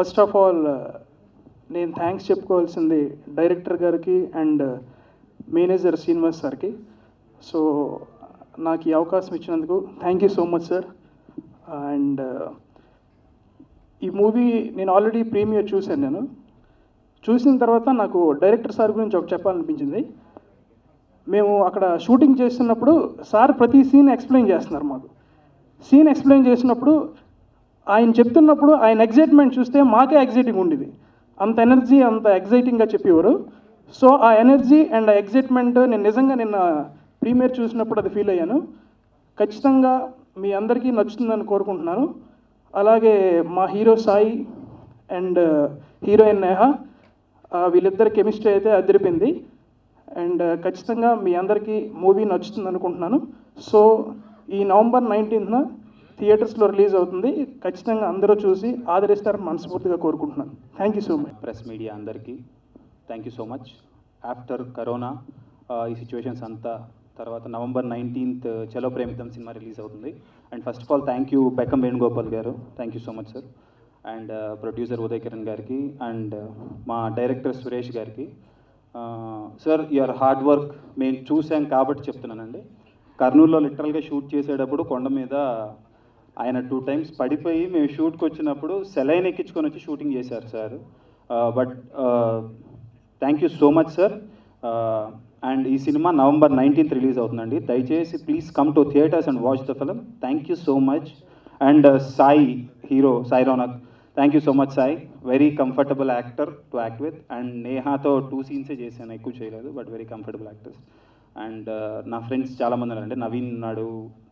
First of all నేను thanks చెప్పుకోవాల్సింది director గారికి అండ్ మేనేజర్ శ్రీనివాస్ సార్కి సో నాకు ఈ అవకాశం ఇచ్చినందుకు thank you so much sir and ఈ మూవీ నేను ఆల్రెడీ ప్రీమియర్ చూశాను నేను చూసిన తర్వాత నాకు డైరెక్టర్ సార్ గురించి ఒకటి చెప్పాలనిపించింది మేము అక్కడ షూటింగ్ చేస్తున్నప్పుడు సార్ ప్రతి సీన్ ఎక్స్ప్లెయిన్ చేస్తున్నారు మాకు సీన్ ఎక్స్ప్లెయిన్ చేసినప్పుడు ఆయన చెప్తున్నప్పుడు ఆయన ఎగ్జైట్మెంట్ చూస్తే మాకే ఎగ్జైటింగ్ ఉండేది అంత ఎనర్జీ అంత ఎగ్జైటింగ్గా చెప్పేవారు సో ఆ ఎనర్జీ అండ్ ఆ ఎగ్జైట్మెంట్ నేను నిజంగా నిన్న ప్రీమియర్ చూసినప్పుడు అది ఫీల్ అయ్యాను ఖచ్చితంగా మీ అందరికీ నచ్చుతుందని కోరుకుంటున్నాను అలాగే మా hero Sai and heroine Neha ఆ, వీళ్ళిద్దరి కెమిస్ట్రీ అయితే అదిరిపింది అండ్ ఖచ్చితంగా మీ అందరికీ మూవీ నచ్చుతుంది అనుకుంటున్నాను సో ఈ నవంబర్ నైన్టీన్త్న థియేటర్స్లో రిలీజ్ అవుతుంది ఖచ్చితంగా అందరూ చూసి ఆదరిస్తారని మనస్ఫూర్తిగా కోరుకుంటున్నాను thank you so much press media అందరికీ thank you so much after corona ఈ సిచ్యువేషన్స్ అంతా తర్వాత November nineteenth Chalo Premiddam cinema release అవుతుంది and first of all thank you Bekkam Venugopal garu thank you so much sir and producer Uday Kiran గారికి అండ్ మా director Suresh గారికి sir your hard work మేము చూసాం కాబట్టి చెప్తున్నానండి కర్నూలులో లిటరల్గా షూట్ చేసేటప్పుడు కొండ మీద ఆయన టూ టైమ్స్ పడిపోయి మేము షూట్కి వచ్చినప్పుడు సెలైన్ ఎక్కించుకొని వచ్చి షూటింగ్ చేశారు sir but thank you so much sir and ఈ సినిమా నవంబర్ నైన్టీన్త్ రిలీజ్ అవుతుందండి దయచేసి please come to theatres and watch the film thank you so much and Sai hero Sai Ronak thank you so much Sai very comfortable actor to act with and నేహాతో two సీన్సే చేశాను ఎక్కువ చేయలేదు but very comfortable actors and నా friends చాలామంది ఉన్నారండి నవీన్ ఉన్నాడు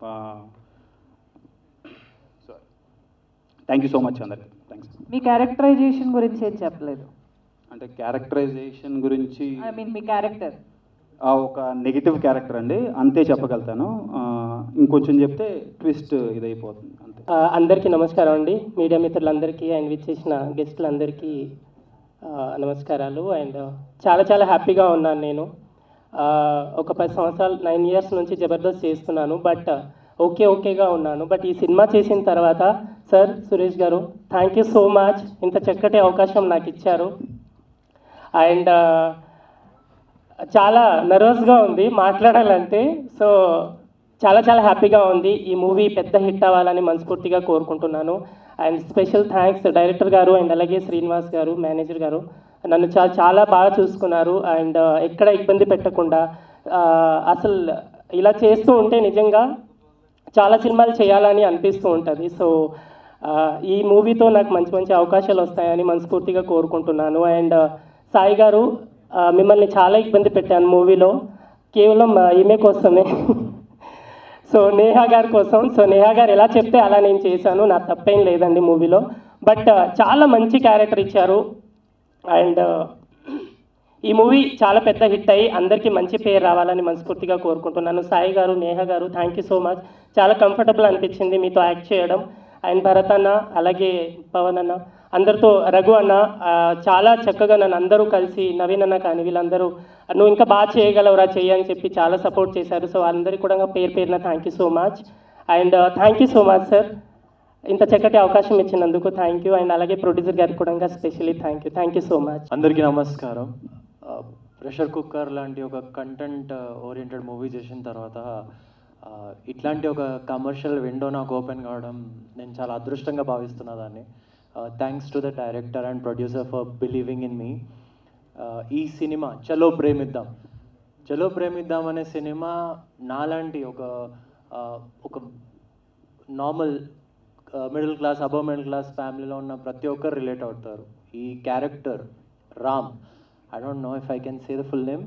thank you so much అందరికి థ్యాంక్స్ మీ క్యారెక్టరైజేషన్ గురించి ఏం చెప్పలేదు అంటే క్యారెక్టరైజేషన్ గురించి ఐ మీన్ మీ క్యారెక్టర్ ఆ, ఒక నెగిటివ్ క్యారెక్టర్ అండి అంతే చెప్పగలుగుతాను ఆ, ఇంకొంచెం చెప్తే ట్విస్ట్ ఇదైపోతుంది అంతే ఆ, అందరికీ నమస్కారం అండి మీడియా మిత్రులందరికీ అండ్ విచ్చేసిన గెస్టులందరికీ ఆ, నమస్కారాలు అండ్ చాలా చాలా హ్యాపీగా ఉన్నాను నేను ఆ, ఒక పది సంవత్సరాలు నైన్ ఇయర్స్ నుంచి జబర్దస్త్ చేస్తున్నాను బట్ ఓకే ఓకేగా ఉన్నాను బట్ ఈ సినిమా చేసిన తర్వాత సార్ సురేష్ గారు థ్యాంక్ యూ సో మచ్ ఇంత చక్కటి అవకాశం నాకు ఇచ్చారు అండ్ చాలా నర్వస్గా ఉంది మాట్లాడాలంటే సో చాలా చాలా హ్యాపీగా ఉంది ఈ మూవీ పెద్ద హిట్ అవ్వాలని మనస్ఫూర్తిగా కోరుకుంటున్నాను అండ్ స్పెషల్ థ్యాంక్స్ డైరెక్టర్ గారు అండ్ అలాగే శ్రీనివాస్ గారు మేనేజర్ గారు నన్ను చాలా చాలా బాగా చూసుకున్నారు అండ్ ఎక్కడ ఇబ్బంది పెట్టకుండా ఆ, అసలు ఇలా చేస్తూ ఉంటే నిజంగా చాలా సినిమాలు చేయాలని అనిపిస్తూ ఉంటుంది సో ఆ, ఈ మూవీతో నాకు మంచి మంచి అవకాశాలు వస్తాయని మనస్ఫూర్తిగా కోరుకుంటున్నాను అండ్ సాయి గారు ఆ, మిమ్మల్ని చాలా ఇబ్బంది పెట్టాను మూవీలో కేవలం ఆ, ఈమె కోసమే సో నేహా గారి కోసం సో నేహా గారు ఎలా చెప్తే అలా నేను చేశాను నా తప్పేం లేదండి మూవీలో బట్ చాలా మంచి క్యారెక్టర్ ఇచ్చారు అండ్ ఈ మూవీ చాలా పెద్ద హిట్ అయ్యి అందరికీ మంచి పేరు రావాలని మనస్ఫూర్తిగా కోరుకుంటున్నాను Sai garu Neha garu thank you so much చాలా కంఫర్టబుల్ అనిపించింది మీతో యాక్ట్ చేయడం అండ్ భరత్ అన్న అలాగే పవన్ అన్న అందరితో రఘు అన్న ఆ, చాలా చక్కగా నన్ను అందరూ కలిసి నవీన్ అన్న కానీ వీళ్ళందరూ నువ్వు ఇంకా బాగా చేయగలవురా చెయ్యి అని చెప్పి చాలా సపోర్ట్ చేశారు సో అందరికీ కూడా పేరు పేరున thank you so much and thank you so much sir ఇంత చక్కటి అవకాశం ఇచ్చినందుకు థ్యాంక్ యూ అండ్ అలాగే ప్రొడ్యూసర్ గారికి కూడా specially thank you thank you so much అందరికీ నమస్కారం ప్రెషర్ కుక్కర్ లాంటి ఒక కంటెంట్ ఓరియంటెడ్ మూవీ చేసిన తర్వాత ఆ, ఇట్లాంటి ఒక కమర్షియల్ విండో నాకు ఓపెన్ కావడం నేను చాలా అదృష్టంగా భావిస్తున్నా దాన్ని thanks to the director and producer for believing in me ఈ సినిమా చలో ప్రేమిద్దాం చలో ప్రేమిద్దాం అనే సినిమా నాలాంటి ఒక ఆ, ఒక normal middle class above middle class ఫ్యామిలీలో ఉన్న ప్రతి ఒక్కరు రిలేట్ అవుతారు ఈ character Ram I don't know if I can say the full name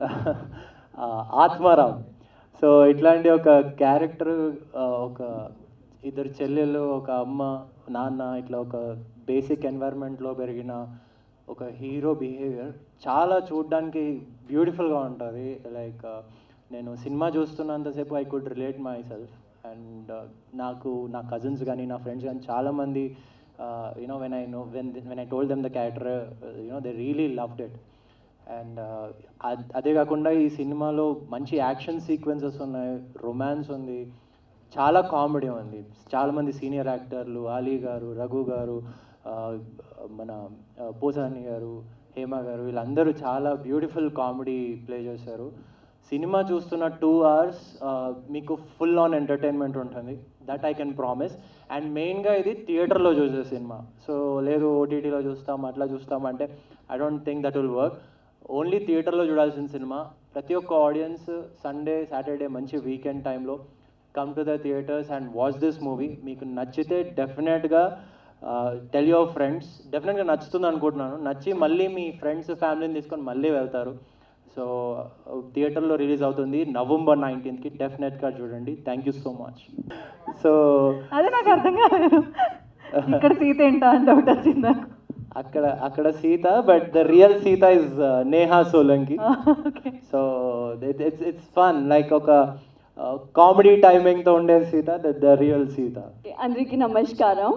Atmaram so ఇట్లాంటి ఒక క్యారెక్టర్ ఒక ఇద్దరు చెల్లెలు ఒక అమ్మ నాన్న ఇట్లా ఒక బేసిక్ ఎన్వైర్న్మెంట్లో పెరిగిన ఒక హీరో బిహేవియర్ చాలా చూడడానికి బ్యూటిఫుల్గా ఉంటుంది లైక్ నేను సినిమా చూస్తున్నంతసేపు I could relate myself and నాకు నా కజిన్స్ కానీ నా ఫ్రెండ్స్ కానీ చాలామంది you know when I know when when I told them the character you know they really loved it and అదే కాకుండా ఈ సినిమాలో మంచి యాక్షన్ సీక్వెన్సెస్ ఉన్నాయి రొమాన్స్ ఉంది చాలా కామెడీ ఉంది చాలామంది సీనియర్ యాక్టర్లు ఆలీ గారు రఘు గారు ఆ, మన ఆ, పోసాని గారు హేమ గారు వీళ్ళందరూ చాలా బ్యూటిఫుల్ కామెడీ ప్లే చేశారు సినిమా చూస్తున్న టూ అవర్స్ మీకు ఫుల్ ఆన్ ఎంటర్టైన్మెంట్ ఉంటుంది that I can promise and మెయిన్గా ఇది థియేటర్లో చూసే సినిమా సో లేదు ఓటీటీలో చూస్తాం అట్లా చూస్తాం అంటే I don't think that will work only థియేటర్లో చూడాల్సిన సినిమా ప్రతి ఒక్క ఆడియన్స్ సండే సాటర్డే మంచి వీకెండ్ టైంలో come to the theatres and watch this movie మీకు నచ్చితే డెఫినెట్గా టెల్ యువర్ ఫ్రెండ్స్ డెఫినెట్గా నచ్చుతుంది అనుకుంటున్నాను నచ్చి మళ్ళీ మీ ఫ్రెండ్స్ ఫ్యామిలీని తీసుకొని మళ్ళీ వెళ్తారు సో థియేటర్లో రిలీజ్ అవుతుంది నవంబర్ నైన్టీన్త్కి డెఫినెట్గా చూడండి thank you so much so అదే నాకు అర్థం కాలేదు ఇక్కడ సీత ఏంటా అని డౌట్ వచ్చింది నాకు అక్కడ అక్కడ Sita but the real Sita is Neha Solanki okay so it's it's fun like ఒక కామెడీ టైమింగ్తో ఉండే సీత ద రియల్ సీత అందరికీ నమస్కారం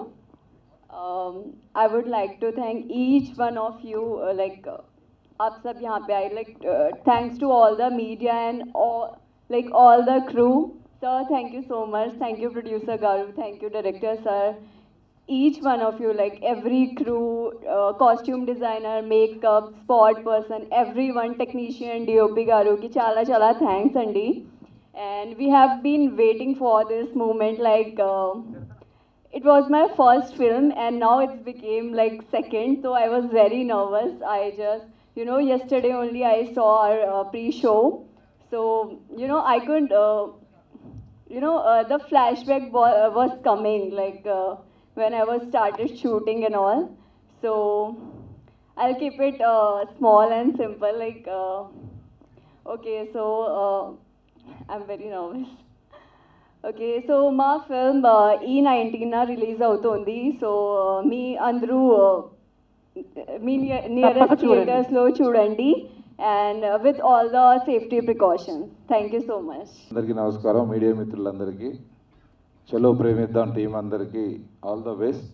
I would like to thank each one of you like आप सब यहाँ पे आए like thanks to all the media and like all the crew sir thank you so much thank you producer गारू thank you director sir each one of you like every crew uh, costume designer makeup spot person everyone technician dop garu ki chala chala thanks andi and we have been waiting for this moment like uh, it was my first film and now it's became like second so i was very nervous i just you know yesterday only i saw our uh, pre-show so you know i could uh, you know uh, the flashback wa- uh, was coming like uh, when i was started shooting and all so i'll keep it uh, small and simple like uh, okay so uh, i'm very nervous okay so మా film ఈ nineteen release అవుతోంది so మీ అందరూ uh, మీ nearest తప్పక చూడండి. థియేటర్స్లో చూడండి and with all the safety precautions thank you so much అందరికీ నమస్కారం మీడియా మిత్రులందరికీ చలో ప్రేమిద్దాం టీం అందరికీ ఆల్ ద బెస్ట్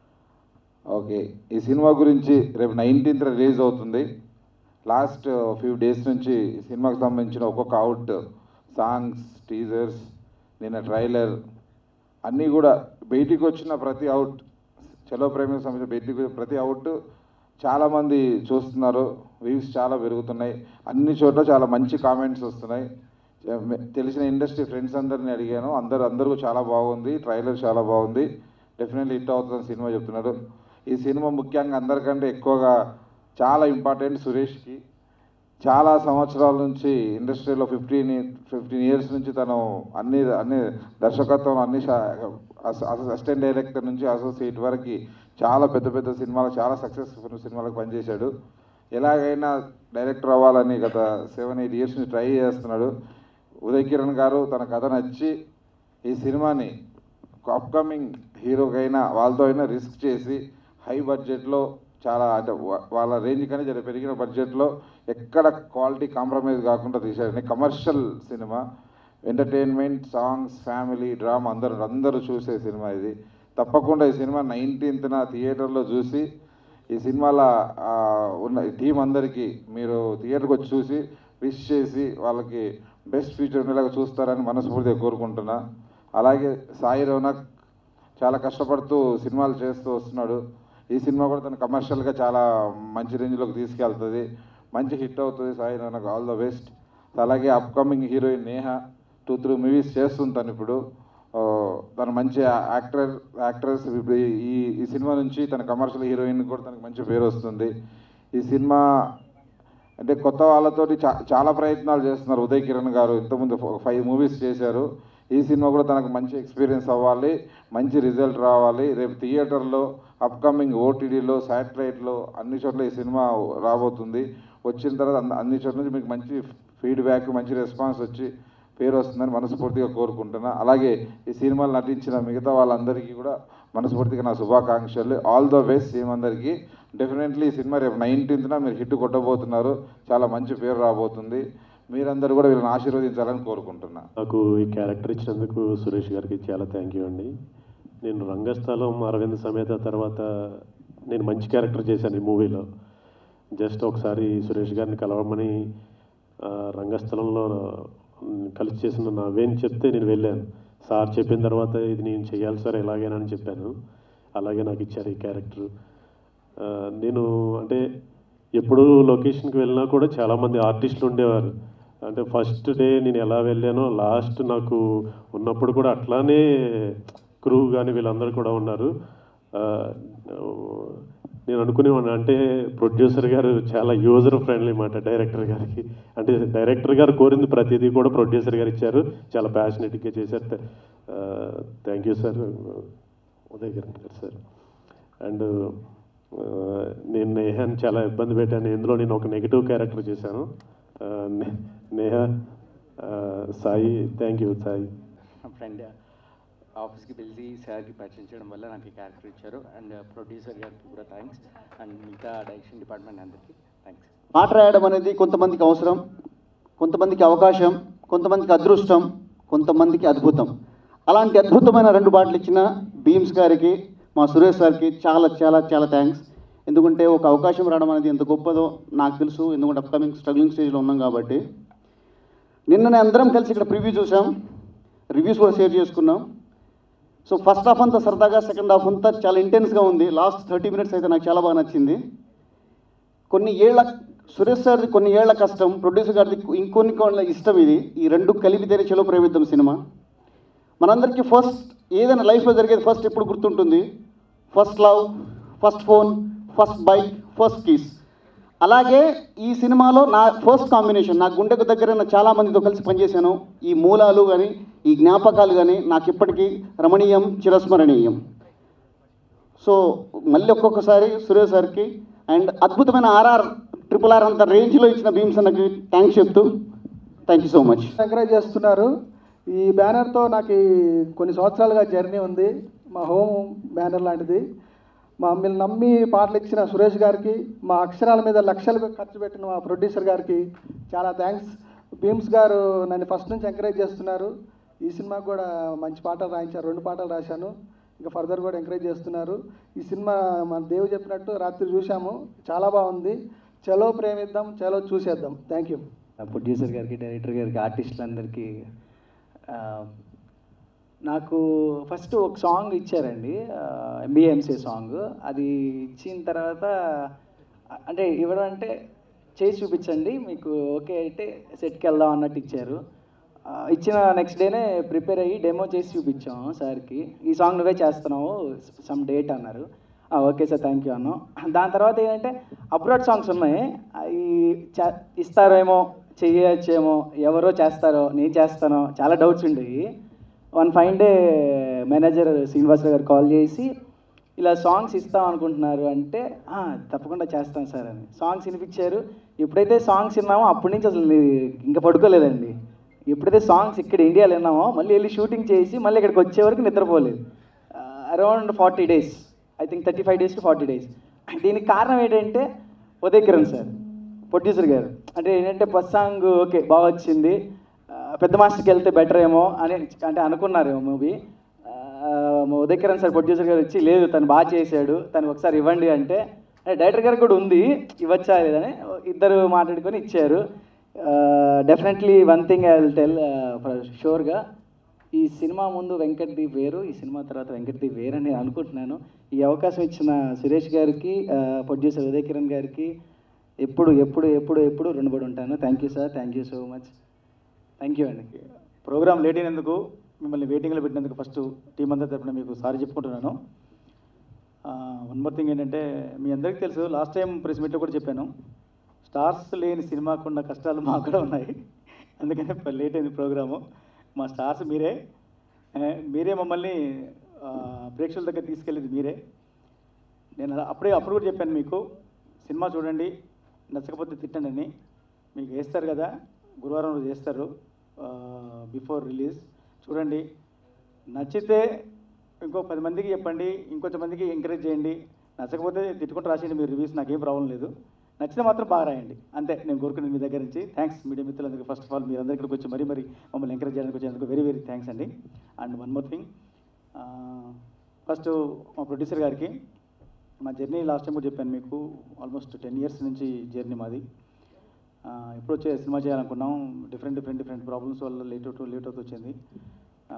ఓకే ఈ సినిమా గురించి రేపు నైన్టీన్త్ రిలీజ్ అవుతుంది లాస్ట్ ఫ్యూ డేస్ నుంచి ఈ సినిమాకి సంబంధించిన ఒక్కొక్క అవుట్ సాంగ్స్ టీజర్స్ నిన్న ట్రైలర్ అన్నీ కూడా బయటికి వచ్చిన ప్రతి అవుట్ చలో ప్రేమికి సంబంధించిన బయటికి వచ్చిన ప్రతి అవుట్ చాలామంది చూస్తున్నారు వ్యూస్ చాలా పెరుగుతున్నాయి అన్ని చోట్ల చాలా మంచి కామెంట్స్ వస్తున్నాయి తెలిసిన ఇండస్ట్రీ ఫ్రెండ్స్ అందరిని అడిగాను అందరు అందరూ చాలా బాగుంది ట్రైలర్ చాలా బాగుంది డెఫినెట్లీ హిట్ అవుతుందని సినిమా చెప్తున్నారు ఈ సినిమా ముఖ్యంగా అందరికంటే ఎక్కువగా చాలా ఇంపార్టెంట్ సురేష్కి చాలా సంవత్సరాల నుంచి ఇండస్ట్రీలో ఫిఫ్టీన్ ఫిఫ్టీన్ ఇయర్స్ నుంచి తను అన్ని అన్ని దర్శకత్వం అన్ని అసిస్టెంట్ డైరెక్టర్ నుంచి అసోసియేట్ వరకు చాలా పెద్ద పెద్ద సినిమాలు చాలా సక్సెస్ఫుల్ సినిమాలకు పనిచేశాడు ఎలాగైనా డైరెక్టర్ అవ్వాలని గత సెవెన్ ఎయిట్ ఇయర్స్ నుంచి ట్రై చేస్తున్నాడు ఉదయ్ కిరణ్ గారు తన కథ నచ్చి ఈ సినిమాని అప్కమింగ్ హీరోకైనా వాళ్ళతో అయినా రిస్క్ చేసి హై బడ్జెట్లో చాలా అంటే వా- వాళ్ళ రేంజ్ కానీ జర పెరిగిన బడ్జెట్లో ఎక్కడ క్వాలిటీ కాంప్రమైజ్ కాకుండా తీశారని commercial cinema entertainment songs family drama అందరూ అందరూ చూసే సినిమా ఇది తప్పకుండా ఈ సినిమా నైన్టీన్త్న థియేటర్లో చూసి ఈ సినిమాలో ఆ, ఉన్న టీం అందరికీ మీరు థియేటర్కి వచ్చి చూసి విష్ చేసి వాళ్ళకి బెస్ట్ ఫ్యూచర్ ఉండేలాగా చూస్తారని మనస్ఫూర్తిగా కోరుకుంటున్నా అలాగే సాయి రౌనక్ చాలా కష్టపడుతూ సినిమాలు చేస్తూ వస్తున్నాడు ఈ సినిమా కూడా తను కమర్షియల్గా చాలా మంచి రేంజ్లోకి తీసుకెళ్తుంది మంచి హిట్ అవుతుంది Sai Raunak all the best అలాగే upcoming heroine Neha two three movies చేస్తుంది తను ఇప్పుడు ఆ, తను మంచి యాక్టర్ యాక్ట్రెస్ ఇప్పుడు ఈ- ఈ ఈ సినిమా నుంచి తన కమర్షియల్ హీరోయిన్ కూడా తనకు మంచి పేరు వస్తుంది ఈ సినిమా అంటే కొత్త వాళ్ళతోటి చా చాలా ప్రయత్నాలు చేస్తున్నారు ఉదయ్ కిరణ్ గారు ఇంతకుముందు ఫైవ్ మూవీస్ చేశారు ఈ సినిమా కూడా తనకు మంచి ఎక్స్పీరియన్స్ అవ్వాలి మంచి రిజల్ట్ రావాలి రేపు థియేటర్లో అప్కమింగ్ ఓటీడీలో శాటిలైట్లో అన్ని చోట్ల ఈ సినిమా రాబోతుంది వచ్చిన తర్వాత అన్ని- అన్ని చోట్ల నుంచి మీకు మంచి ఫీడ్బ్యాక్ మంచి రెస్పాన్స్ వచ్చి పేరు వస్తుందని మనస్ఫూర్తిగా కోరుకుంటున్నా అలాగే ఈ సినిమాలు నటించిన మిగతా వాళ్ళందరికీ కూడా మనస్ఫూర్తిగా నా శుభాకాంక్షలు ఆల్ ద బెస్ట్ టీం అందరికీ డెఫినెట్లీ ఈ సినిమా రేపు నైన్టీన్త్న మీరు హిట్ కొట్టబోతున్నారు చాలా మంచి పేరు రాబోతుంది మీరందరూ కూడా వీళ్ళని ఆశీర్వదించాలని కోరుకుంటున్నా నాకు ఈ క్యారెక్టర్ ఇచ్చినందుకు సురేష్ గారికి చాలా థ్యాంక్ యూ అండి నేను రంగస్థలం అరవింద్ సమేత తర్వాత నేను మంచి క్యారెక్టర్ చేశాను ఈ మూవీలో జస్ట్ ఒకసారి సురేష్ గారిని కలవమని ఆ, రంగస్థలంలో ఉమ్, కలిసి చేసిన నా వేని చెప్తే నేను వెళ్ళాను సార్ చెప్పిన తర్వాత ఇది నేను చేయాలి సార్ ఎలాగైనా అని చెప్పాను అలాగే నాకు ఇచ్చారు ఈ క్యారెక్టర్ ఆ, నేను అంటే ఎప్పుడు లొకేషన్కి వెళ్ళినా కూడా చాలామంది ఆర్టిస్టులు ఉండేవారు అంటే ఫస్ట్ డే నేను ఎలా వెళ్ళానో లాస్ట్ నాకు ఉన్నప్పుడు కూడా అట్లానే క్రూ కానీ వీళ్ళందరూ కూడా ఉన్నారు ఆ, నేను అనుకునేవాడిని అంటే ప్రొడ్యూసర్ గారు చాలా యూజర్ ఫ్రెండ్లీ మాట డైరెక్టర్ గారికి అంటే డైరెక్టర్ గారు కోరింది ప్రతిదీ కూడా ప్రొడ్యూసర్ గారు ఇచ్చారు చాలా ప్యాషనెట్గా చేశారు థ్యాంక్ యూ సార్ ఉదయ్ గారు సార్ అండ్ నేను నేహాన్ని చాలా ఇబ్బంది పెట్టాను ఇందులో నేను ఒక నెగిటివ్ క్యారెక్టర్ చేశాను ఆ, నే- నేహ ఆ, సాయి థ్యాంక్ యూ సాయి నా ఫ్రెండ్ ఆఫీస్కి పిలిచి సార్కి పరిచయం చేయడం వల్ల నాకు ఈ క్యారెక్టర్ ఇచ్చారు అండ్ ప్రొడ్యూసర్ గారికి కూడా థ్యాంక్స్ అండ్ మిగతా డైరెక్షన్ డిపార్ట్మెంట్ అందరికీ థ్యాంక్స్ మాట రాయడం అనేది కొంతమందికి అవసరం కొంతమందికి అవకాశం కొంతమందికి అదృష్టం కొంతమందికి అద్భుతం అలాంటి అద్భుతమైన రెండు పాటలు ఇచ్చిన భీమ్స్ గారికి మా సురేష్ సార్కి చాలా చాలా చాలా థ్యాంక్స్ ఎందుకంటే ఒక అవకాశం రావడం అనేది ఎంత గొప్పదో నాకు తెలుసు ఎందుకంటే అప్కమింగ్ స్ట్రగ్లింగ్ స్టేజ్లో ఉన్నాం కాబట్టి నిన్ననే అందరం కలిసి ఇక్కడ ప్రివ్యూ చూసాం రివ్యూస్ కూడా షేర్ చేసుకున్నాం సో ఫస్ట్ హాఫ్ అంతా సరదాగా సెకండ్ హాఫ్ అంతా చాలా ఇంటెన్స్గా ఉంది లాస్ట్ థర్టీ మినిట్స్ అయితే నాకు చాలా బాగా నచ్చింది కొన్ని ఏళ్ల సురేష్ సార్ది కొన్ని ఏళ్ల కష్టం ప్రొడ్యూసర్ గారిది ఇంకొన్ని కోళ్ళ ఇష్టం ఇది ఈ రెండు కలిపితేనే చెలో ప్రేమిద్దాం సినిమా మనందరికీ ఫస్ట్ ఏదైనా లైఫ్లో జరిగేది ఫస్ట్ ఎప్పుడు గుర్తుంటుంది first love first phone first bike first kiss అలాగే ఈ సినిమాలో నా ఫస్ట్ కాంబినేషన్ నా గుండెకు దగ్గర చాలా మందితో కలిసి పనిచేశాను ఈ మూలాలు కానీ ఈ జ్ఞాపకాలు కానీ నాకు ఇప్పటికీ రమణీయం చిరస్మరణీయం సో మళ్ళీ ఒక్కొక్కసారి సురేష్ సార్కి అండ్ అద్భుతమైన ఆర్ఆర్ ట్రిపుల్ ఆర్ అంత రేంజ్లో ఇచ్చిన భీమ్స్ అన్నకి థ్యాంక్స్ చెప్తూ thank you so much encourage చేస్తున్నారు ఈ బ్యానర్తో నాకు ఈ కొన్ని సంవత్సరాలుగా జర్నీ ఉంది మా హోమ్ బ్యానర్ లాంటిది మా మిమ్మల్ని నమ్మి పాటలు ఇచ్చిన సురేష్ గారికి మా అక్షరాల మీద లక్షలు ఖర్చు పెట్టిన మా ప్రొడ్యూసర్ గారికి చాలా థ్యాంక్స్ భీమ్స్ గారు నన్ను ఫస్ట్ నుంచి ఎంకరేజ్ చేస్తున్నారు ఈ సినిమాకి కూడా మంచి పాటలు రాయించారు రెండు పాటలు రాశాను ఇంకా ఫర్దర్ కూడా ఎంకరేజ్ చేస్తున్నారు ఈ సినిమా మన దేవు చెప్పినట్టు రాత్రి చూసాము చాలా బాగుంది చలో ప్రేమిద్దాం చలో చూసేద్దాం థ్యాంక్ యూ ప్రొడ్యూసర్ గారికి డైరెక్టర్ గారికి ఆర్టిస్టులందరికీ ఆ, నాకు ఫస్ట్ ఒక సాంగ్ ఇచ్చారండి ఎంబీఎంసీ సాంగ్ అది ఇచ్చిన తర్వాత అంటే ఇవ్వడం అంటే చేసి చూపించండి మీకు ఓకే అయితే సెట్కి వెళ్దాం అన్నట్టు ఇచ్చారు ఆ, ఇచ్చిన నెక్స్ట్ డేనే ప్రిపేర్ అయ్యి డెమో చేసి చూపించాం సార్కి ఈ సాంగ్ నువ్వే చేస్తున్నావు సమ్ డేట్ అన్నారు "ఆ, ఓకే సార్ థ్యాంక్ యూ అన్నాం దాని తర్వాత ఏంటంటే అబ్రాడ్ సాంగ్స్ ఉన్నాయి అవి చే- ఇస్తారేమో చెయ్యొచ్చేమో ఎవరో చేస్తారో నేను చేస్తానో చాలా డౌట్స్ ఉండేవి one fine day manager Srinivasarao garu call చేసి ఇలా సాంగ్స్ ఇస్తాం అనుకుంటున్నారు అంటే "ఆ, తప్పకుండా చేస్తాం సార్ అని సాంగ్స్ వినిపించారు ఎప్పుడైతే సాంగ్స్ విన్నామో అప్పటి నుంచి అసలు ఇంకా పడుకోలేదండి ఎప్పుడైతే సాంగ్స్ ఇక్కడ ఇండియాలో విన్నామో మళ్ళీ వెళ్ళి షూటింగ్ చేసి మళ్ళీ ఇక్కడికి వచ్చే వరకు నిద్రపోలేదు around forty days I think thirty five days to forty days దీనికి కారణం ఏంటంటే ఉదయ్ కిరణ్ సార్ ప్రొడ్యూసర్ గారు అంటే ఏంటంటే ఫస్ట్ సాంగ్ ఓకే బాగా వచ్చింది ఆ, పెద్ద మాస్టర్కి వెళ్తే బెటర్ ఏమో అని అంటే అనుకున్నారు movie Uday Kiran sir producer గారు వచ్చి లేదు తను బాగా చేశాడు తను ఒకసారి ఇవ్వండి అంటే అంటే డైరెక్టర్ గారు కూడా ఉంది ఇవ్వచ్చా లేదని ఇద్దరు మాట్లాడుకొని ఇచ్చారు definitely one thing I will tell షూర్గా ఈ సినిమా ముందు వెంకట్ దీప్ వేరు ఈ సినిమా తర్వాత వెంకట్ దీప్ వేరు అని నేను అనుకుంటున్నాను ఈ అవకాశం ఇచ్చిన సురేష్ గారికి ప్రొడ్యూసర్ ఉదయ్ కిరణ్ గారికి ఎప్పుడు ఎప్పుడు ఎప్పుడు ఎప్పుడు రుణపడి ఉంటాను thank you sir thank you so much thank you అండి ప్రోగ్రామ్ లేట్ అయినందుకు మిమ్మల్ని వెయిటింగ్లో పెట్టినందుకు ఫస్ట్ టీం అంతా తరపున మీకు సారీ చెప్పుకుంటున్నాను వన్ మోర్ థింగ్ ఏంటంటే మీ అందరికీ తెలుసు లాస్ట్ టైం ప్రెస్ మీట్లో కూడా చెప్పాను స్టార్స్ లేని సినిమాకు ఉన్న కష్టాలు మాకు కూడా ఉన్నాయి అందుకనే లేట్ అయింది ప్రోగ్రాము మా స్టార్స్ మీరే ఆ, మీరే మమ్మల్ని ఆ, ప్రేక్షకుల దగ్గర తీసుకెళ్ళేది మీరే నేను అలా- అప్పుడే అప్పుడు కూడా చెప్పాను మీకు సినిమా చూడండి నచ్చకపోతే తిట్టండి అని మీకు వేస్తారు కదా గురువారం రోజు వేస్తారు బిఫోర్ రిలీజ్ చూడండి నచ్చితే ఇంకో పది మందికి చెప్పండి ఇంకొంచెం మందికి ఎంకరేజ్ చేయండి నచ్చకపోతే తిట్టుకుంటూ రాసేయండి మీరు రివ్యూస్ నాకేం ప్రాబ్లం లేదు నచ్చితే మాత్రం బాగా రాయండి అంతే నేను కోరుకునేది మీ దగ్గర నుంచి థ్యాంక్స్ మీడియా మిత్రులందరికీ ఫస్ట్ ఆఫ్ ఆల్ మీరు అందరి ఇక్కడికి వచ్చి మరీ మరీ మమ్మల్ని ఎంకరేజ్ చేయడానికి వచ్చినందుకు వెరీ వెరీ థ్యాంక్స్ అండి and one more thing first మా ప్రొడ్యూసర్ గారికి మా జర్నీ లాస్ట్ టైం కూడా చెప్పాను మీకు ఆల్మోస్ట్ టెన్ ఇయర్స్ నుంచి జర్నీ మాది ఆ, ఎప్పుడు వచ్చే సినిమా చేయాలనుకున్నాం డిఫరెంట్ డిఫరెంట్ డిఫరెంట్ ప్రాబ్లమ్స్ వల్ల లేట్ అవుతూ లేట్ అవుతూ వచ్చింది ఆ,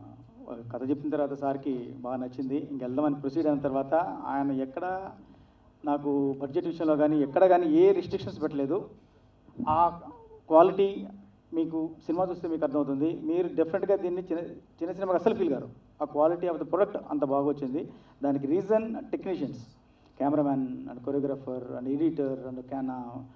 కథ చెప్పిన తర్వాత సార్కి బాగా నచ్చింది ఇంక వెళ్దామని ప్రొసీడ్ అయిన తర్వాత ఆయన ఎక్కడ నాకు బడ్జెట్ విషయంలో కానీ ఎక్కడ కానీ ఏ రిస్ట్రిక్షన్స్ పెట్టలేదు ఆ క్వాలిటీ మీకు సినిమా చూస్తే మీకు అర్థమవుతుంది మీరు డెఫినెట్గా దీన్ని చిన్న చిన్న సినిమాకి అసలు ఫీల్ గారు ఆ క్వాలిటీ ఆఫ్ ద ప్రొడక్ట్ అంత బాగా వచ్చింది దానికి reason technicians cameraman and choreographer and editor and క్యానా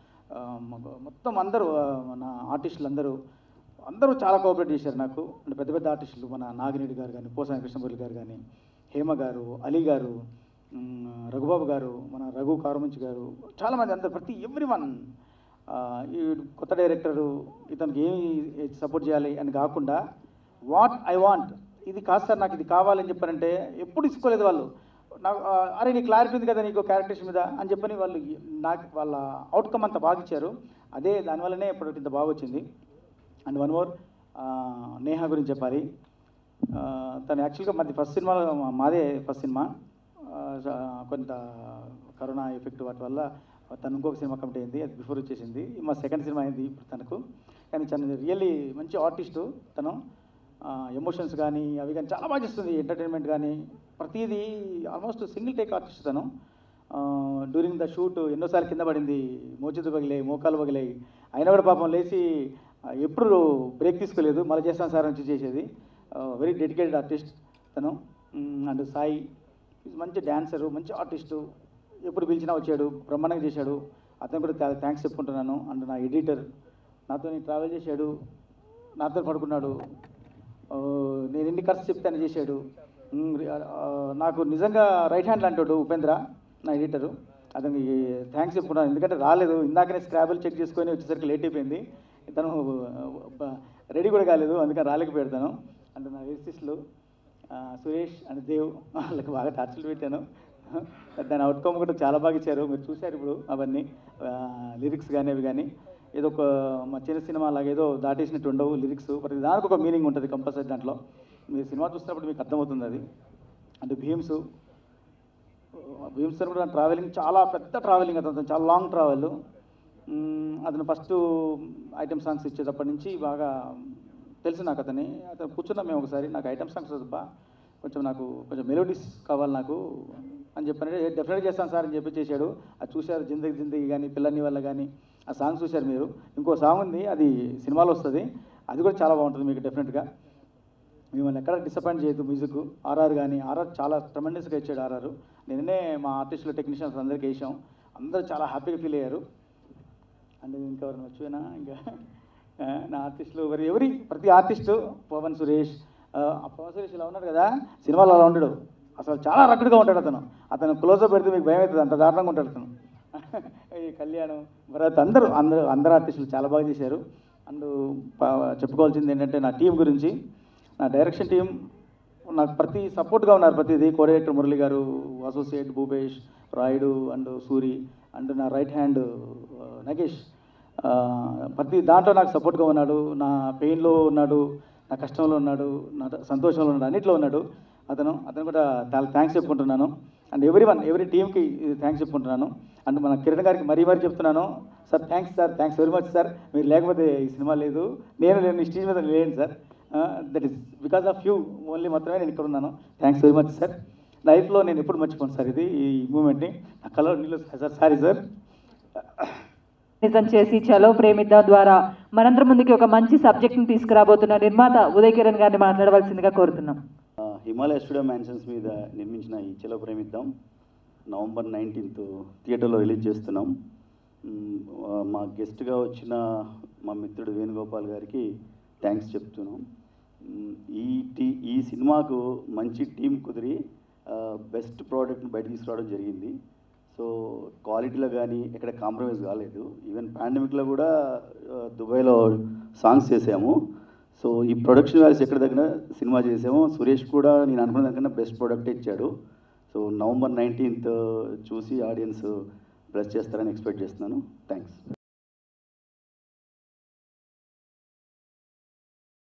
మొత్తం అందరూ ఆ, మన ఆర్టిస్టులు అందరూ అందరూ చాలా కోఆపరేట్ చేశారు నాకు అంటే పెద్ద పెద్ద ఆర్టిస్టులు మన నాగిరెడ్డి గారు కానీ పోసాని కృష్ణమురళి గారు కానీ హేమ గారు అలీ గారు మ్, రఘుబాబు గారు మన రఘు కారుమంచి గారు చాలామంది అందరు ప్రతి ఎవ్రీ వన్ ఈ కొత్త డైరెక్టరు ఇతనికి ఏమి సపోర్ట్ చేయాలి అని కాకుండా వాట్ ఐ వాంట్ ఇది కాదు సార్ నాకు ఇది కావాలని చెప్పారంటే ఎప్పుడు ఇసుకోలేదు వాళ్ళు నాకు ఆ, అరే నీ క్లారిటీ ఉంది కదా నీకు క్యారెక్టర్స్ మీద అని చెప్పని వాళ్ళు నాకు వాళ్ళ అవుట్కమ్ అంత బాగా ఇచ్చారు అదే దానివల్లనే ప్రొడక్ట్ ఇంత బాగా వచ్చింది అండ్ వన్ మోర్ నేహా గురించి చెప్పాలి ఆ, తను యాక్చువల్గా మాది ఫస్ట్ సినిమా మాదే ఫస్ట్ సినిమా ఆ, స- కొంత కరోనా ఎఫెక్ట్ వాటి వల్ల తను ఇంకొక సినిమా కమిటీ అయింది అది బిఫోర్ వచ్చేసింది మా సెకండ్ సినిమా అయింది ఇప్పుడు తనకు కానీ తను రియల్లీ మంచి ఆర్టిస్టు తను ఎమోషన్స్ కానీ అవి కానీ చాలా బాగా చేస్తుంది ఎంటర్టైన్మెంట్ కానీ ప్రతిదీ ఆల్మోస్ట్ సింగిల్ టేక్ ఆర్టిస్ట్ తను డ్యూరింగ్ ద షూట్ ఎన్నోసార్లు కింద పడింది మోచేతులు పగిలాయి మోకాలు పగిలాయి అయినా కూడా పాపం లేచి ఆ, ఎప్పుడు బ్రేక్ తీసుకోలేదు మళ్ళీ చేస్తాను సార్ అని చేసేది వెరీ డెడికేటెడ్ ఆర్టిస్ట్ తను అండ్ సాయి ఈజ్ మంచి డ్యాన్సరు మంచి ఆర్టిస్టు ఎప్పుడు పిలిచినా వచ్చాడు బ్రహ్మాండంగా చేశాడు అతను కూడా చాలా థ్యాంక్స్ చెప్పుకుంటున్నాను అండ్ నా ఎడిటర్ నాతో ట్రావెల్ చేశాడు నాతో పడుకున్నాడు ఆ, నేను ఎన్ని ఖర్చు చెప్తే అని చేశాడు ఉమ్, ఆ, నాకు నిజంగా రైట్ హ్యాండ్ అంటాడు ఉపేంద్ర నా ఎడిటరు అతనికి థ్యాంక్స్ చెప్పుకున్నాను ఎందుకంటే రాలేదు ఇందాకనే స్క్రాబుల్ చెక్ చేసుకొని వచ్చేసరికి లేట్ అయిపోయింది తను రెడీ కూడా కాలేదు అందుకని రాలేకపోయాడు తను అంటే నా లిరిసిస్టులు సురేష్ అండ్ దేవ్ వాళ్ళకి బాగా టార్చర్లు పెట్టాను దాని అవుట్కమ్ కూడా చాలా బాగా ఇచ్చారు మీరు చూశారు ఇప్పుడు అవన్నీ లిరిక్స్ కానీ అవి కానీ ఏదో ఒక మా చిన్న సినిమా అలాగే ఏదో దాటేసినట్టు ఉండవు లిరిక్స్ ప్రతి దానికి ఒక మీనింగ్ ఉంటుంది కంపల్సరీ దాంట్లో మీరు సినిమా చూసినప్పుడు మీకు అర్థమవుతుంది అది అంటే భీమ్స్ భీమ్స్ అని కూడా ట్రావెలింగ్ చాలా పెద్ద ట్రావెలింగ్ అతను చాలా లాంగ్ ట్రావెల్ అతను ఫస్ట్ ఐటమ్ సాంగ్స్ ఇచ్చేటప్పటి నుంచి బాగా తెలుసు నాకు అతని అతను కూర్చున్నాం మేము ఒకసారి నాకు ఐటమ్ సాంగ్స్ వద్దు బా కొంచెం నాకు కొంచెం మెలోడీస్ కావాలి నాకు అని చెప్పాను డెఫినెట్గా చేస్తాను సార్ అని చెప్పి చేశాడు అది చూశారు జిందగీ జిందగీ కానీ పిల్లని వల్ల కానీ ఆ సాంగ్ చూశారు మీరు ఇంకో సాంగ్ ఉంది అది సినిమాలో వస్తుంది అది కూడా చాలా బాగుంటుంది మీకు డెఫినెట్గా మిమ్మల్ని ఎక్కడ డిసప్పాయింట్ చేయదు మ్యూజిక్ ఆర్ఆర్ కానీ ఆర్ఆర్ చాలా ట్రమెండస్గా ఇచ్చాడు ఆర్ఆర్ నిన్ననే మా ఆర్టిస్టులు టెక్నీషియన్స్ అందరికీ వేసాం అందరూ చాలా హ్యాపీగా ఫీల్ అయ్యారు అండ్ ఇంకా ఎవరైనా వచ్చిపోయినా ఇంకా ఆ, నా ఆర్టిస్టులు మరి ఎవరి ప్రతి ఆర్టిస్టు పవన్ సురేష్ ఆ, ఆ పవన్ సురేష్ ఇలా ఉన్నాడు కదా సినిమాలో అలా ఉండడు అసలు చాలా రగ్గుడుగా ఉంటాడు అతను అతను క్లోజ్అప్ పెడితే మీకు భయం అవుతుంది అంత దారుణంగా ఉంటాడు అతను ఈ కళ్యాణం భరత్ అందరూ అందరూ అందరు ఆర్టిస్టులు చాలా బాగా చేశారు అండ్ ప- చెప్పుకోవాల్సింది ఏంటంటే నా టీం గురించి నా డైరెక్షన్ టీం నాకు ప్రతి సపోర్ట్గా ఉన్నారు ప్రతిదీ coordinator Murali garu associate Bhupesh Rayudu and Suri and నా రైట్ హ్యాండ్ నగేష్ ఆ, ప్రతి దాంట్లో నాకు సపోర్ట్గా ఉన్నాడు నా పెయిన్లో ఉన్నాడు నా కష్టంలో ఉన్నాడు నా సంతోషంలో ఉన్నాడు అన్నిట్లో ఉన్నాడు అతను అతను కూడా చాలా థ్యాంక్స్ చెప్పుకుంటున్నాను అండ్ ఎవ్రీ వన్ ఎవరీ టీమ్కి థ్యాంక్స్ చెప్పుకుంటున్నాను అండ్ మన కిరణ్ గారికి మరీ మరీ చెప్తున్నాను sir thanks sir thanks very much sir మీరు లేకపోతే ఈ సినిమా లేదు నేను లేను ఈ స్టేజ్ మీద లేను sir that is because of you only మాత్రమే నేను ఇక్కడ ఉన్నాను థ్యాంక్స్ వెరీ మచ్ సార్ లైఫ్లో నేను ఎప్పుడు మర్చిపోను సార్ ఇది ఈ మూమెంట్ని నా కలర్ నీళ్ళు సార్ సారీ సార్ నిజం చేసి చలో ప్రేమిద్దాం ద్వారా మనందరం ముందుకి ఒక మంచి సబ్జెక్ట్ని తీసుకురాబోతున్న నిర్మాత ఉదయ్ కిరణ్ గారిని మాట్లాడవలసిందిగా కోరుతున్నాం ఆ, హిమాలయ స్టూడియో మ్యాన్షన్స్ మీద నిర్మించిన ఈ చెలో ప్రేమిద్దాం నవంబర్ నైన్టీన్త్ థియేటర్లో రిలీజ్ చేస్తున్నాం మ్, ఆ, మా గెస్ట్గా వచ్చిన మా మిత్రుడు వేణుగోపాల్ గారికి థ్యాంక్స్ చెప్తున్నాం మ్, ఈ టీ ఈ సినిమాకు మంచి టీం కుదిరి బెస్ట్ ప్రోడక్ట్ని బయట తీసుకురావడం జరిగింది సో క్వాలిటీలో కానీ ఎక్కడ కాంప్రమైజ్ కాలేదు ఈవెన్ పాండమిక్లో కూడా ఆ, దుబాయ్లో సాంగ్స్ చేసాము సో ఈ ప్రొడక్షన్ వాల్యూస్ ఎక్కడ దగ్గర సినిమా చేసామో సురేష్ కూడా నేను అనుకున్న దానికన్నా బెస్ట్ ప్రోడక్ట్ ఇచ్చాడు సో నవంబర్ నైన్టీన్త్ చూసి ఆడియన్స్ బ్లెస్ చేస్తారని ఎక్స్పెక్ట్ చేస్తున్నాను థ్యాంక్స్